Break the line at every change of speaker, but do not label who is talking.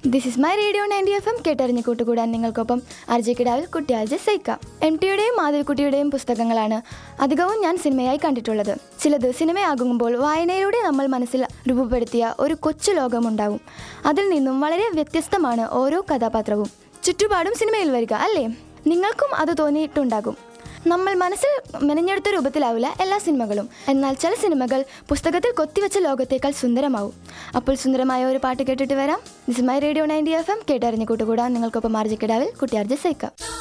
this is my radio ninety F M കേട്ടറിഞ്ഞ് കൂട്ടുകൂടാൻ നിങ്ങൾക്കൊപ്പം അർജയ്ക്കിടാവിൽ കുട്ടിയാഴ്ച സൈക്ക എം ടിയുടെയും മാധവിക്കുട്ടിയുടെയും പുസ്തകങ്ങളാണ് അധികവും ഞാൻ സിനിമയായി കണ്ടിട്ടുള്ളത് ചിലത് സിനിമയാകുമ്പോൾ വായനയിലൂടെ നമ്മൾ മനസ്സിൽ രൂപപ്പെടുത്തിയ ഒരു കൊച്ചു ലോകമുണ്ടാവും അതിൽ നിന്നും വളരെ വ്യത്യസ്തമാണ് ഓരോ കഥാപാത്രവും ചുറ്റുപാടും സിനിമയിൽ വരിക അല്ലേ നിങ്ങൾക്കും അത് തോന്നിയിട്ടുണ്ടാകും നമ്മൾ മനസ്സിൽ മെനഞ്ഞെടുത്ത രൂപത്തിലാവില്ല എല്ലാ സിനിമകളും എന്നാൽ ചില സിനിമകൾ പുസ്തകത്തിൽ കൊത്തിവെച്ച ലോകത്തേക്കാൾ സുന്ദരമാവും അപ്പോൾ സുന്ദരമായ ഒരു പാട്ട് കേട്ടിട്ട് വരാം this my radio ninety F M കേട്ടറിഞ്ഞ് കൂട്ടുകൂടാൻ നിങ്ങൾക്കൊപ്പം ആർജിക്കിടാവിൽ കുട്ടിയാർജി സൈക്ക